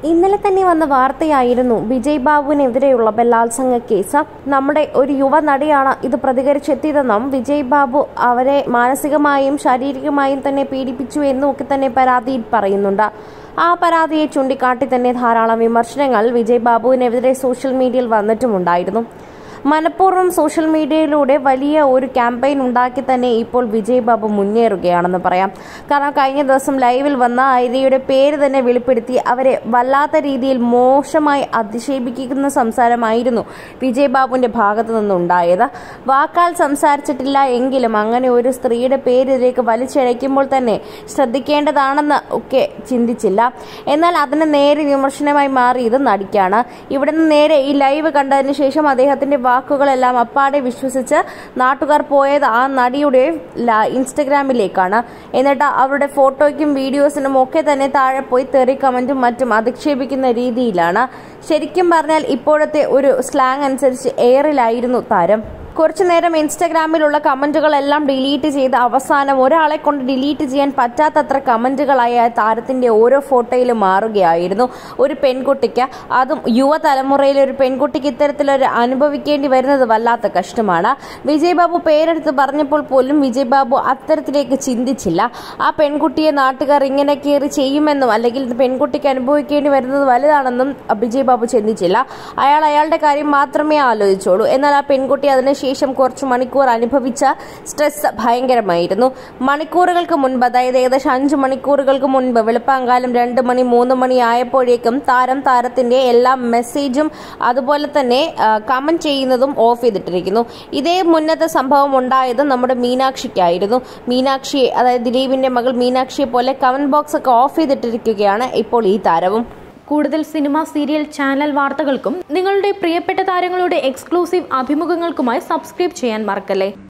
ഇന്നലെ തന്നെ വന്ന വാർത്തയായിരുന്നു വിജയ് ബാബുവിനെതിരെയുള്ള ബലാത്സംഗ കേസ് നമ്മുടെ ഒരു യുവ നടിയാണ് ഇത് പ്രതികരിച്ചെത്തിയതെന്നും വിജയ് ബാബു അവരെ മാനസികമായും ശാരീരികമായും തന്നെ പീഡിപ്പിച്ചു എന്നും ഒക്കെ തന്നെ പരാതിയിൽ പറയുന്നുണ്ട് ആ പരാതിയെ ചൂണ്ടിക്കാട്ടി തന്നെ ധാരാളം വിമർശനങ്ങൾ വിജയ് ബാബുവിനെതിരെ സോഷ്യൽ മീഡിയയിൽ വന്നിട്ടുമുണ്ടായിരുന്നു മനഃപൂർവ്വം സോഷ്യൽ മീഡിയയിലൂടെ വലിയ ഒരു ക്യാമ്പയിൻ ഉണ്ടാക്കി തന്നെ ഇപ്പോൾ വിജയ് ബാബു മുന്നേറുകയാണെന്ന് പറയാം കാരണം കഴിഞ്ഞ ദിവസം ലൈവിൽ വന്ന ഐരയുടെ പേര് തന്നെ വെളിപ്പെടുത്തി അവരെ വല്ലാത്ത രീതിയിൽ മോശമായി അധിക്ഷേപിക്കുന്ന സംസാരമായിരുന്നു വിജയ് ബാബുവിന്റെ ഭാഗത്തു നിന്നുണ്ടായത് വാക്കാൽ സംസാരിച്ചിട്ടില്ല എങ്കിലും അങ്ങനെ ഒരു സ്ത്രീയുടെ പേര് ഇതിലേക്ക് വലിച്ചഴയ്ക്കുമ്പോൾ തന്നെ ശ്രദ്ധിക്കേണ്ടതാണെന്ന് ഒക്കെ ചിന്തിച്ചില്ല എന്നാൽ അതിന് നേരെ വിമർശനമായി മാറിയത് നടിക്കാണ് ഇവിടുന്ന് നേരെ ഈ ലൈവ് കണ്ടതിന് ശേഷം അദ്ദേഹത്തിന്റെ വാക്കുകളെല്ലാം അപ്പാടെ വിശ്വസിച്ച് നാട്ടുകാർ പോയത് ആ നടിയുടെ ല- ഇൻസ്റ്റഗ്രാമിലേക്കാണ് എന്നിട്ട് അവരുടെ ഫോട്ടോയ്ക്കും വീഡിയോസിനും ഒക്കെ തന്നെ താഴെ പോയി തെറി കമന്റും മറ്റും അധിക്ഷേപിക്കുന്ന രീതിയിലാണ് ശരിക്കും പറഞ്ഞാൽ ഇപ്പോഴത്തെ ഒരു സ്ലാങ് അനുസരിച്ച് എയറിലായിരുന്നു താരം കുറച്ചു നേരം ഇൻസ്റ്റഗ്രാമിലുള്ള കമന്റുകളെല്ലാം ഡിലീറ്റ് ചെയ്ത് അവസാനം ഒരാളെ കൊണ്ട് ഡിലീറ്റ് ചെയ്യാൻ പറ്റാത്തത്ര കമന്റുകളായ ആ താരത്തിന്റെ ഓരോ ഫോട്ടോയിലും മാറുകയായിരുന്നു ഒരു പെൺകുട്ടിക്ക് അതും യുവതലമുറയിലെ ഒരു പെൺകുട്ടിക്ക് ഇത്തരത്തിലൊരു അനുഭവിക്കേണ്ടി വരുന്നത് വല്ലാത്ത കഷ്ടമാണ് വിജയ് ബാബു പേരെടുത്ത് പറഞ്ഞപ്പോൾ പോലും വിജയ് ബാബു അത്തരത്തിലേക്ക് ചിന്തിച്ചില്ല ആ പെൺകുട്ടിയെ നാട്ടുകാർ ഇങ്ങനെ കയറി ചെയ്യുമെന്നും അല്ലെങ്കിൽ ഇത് പെൺകുട്ടിക്ക് അനുഭവിക്കേണ്ടി വരുന്നത് വലുതാണെന്നും വിജയ് ബാബു ചിന്തിച്ചില്ല അയാൾ അയാളുടെ കാര്യം മാത്രമേ ആലോചിച്ചോളൂ എന്നാൽ ആ പെൺകുട്ടി അതിനുശേഷം കുറച്ച് മണിക്കൂർ അനുഭവിച്ച സ്ട്രെസ് ഭയങ്കരമായിരുന്നു മണിക്കൂറുകൾക്ക് മുൻപ് അതായത് ഏകദേശം അഞ്ച് മണിക്കൂറുകൾക്ക് മുൻപ് വെളുപ്പാങ്കാലം രണ്ട് മണി മൂന്ന് മണി ആയപ്പോഴേക്കും താരം താരത്തിന്റെ എല്ലാ മെസ്സേജും അതുപോലെ തന്നെ കമന്റ് ചെയ്യുന്നതും ഓഫ് ചെയ്തിട്ടിരിക്കുന്നു ഇതേ മുന്നത്തെ സംഭവം ഉണ്ടായത് നമ്മുടെ മീനാക്ഷിക്കായിരുന്നു മീനാക്ഷിയെ അതായത് ദിലീപിന്റെ മകൾ മീനാക്ഷിയെ പോലെ കമന്റ് ബോക്സ് ഒക്കെ ഓഫ് ചെയ്തിട്ടിരിക്കുകയാണ് ഇപ്പോൾ ഈ താരവും കൂടുതൽ സിനിമ സീരിയൽ ചാനൽ വാർത്തകൾക്കും നിങ്ങളുടെ പ്രിയപ്പെട്ട താരങ്ങളുടെ എക്സ്ക്ലൂസീവ് അഭിമുഖങ്ങൾക്കുമായി സബ്സ്ക്രൈബ് ചെയ്യാൻ മറക്കല്ലേ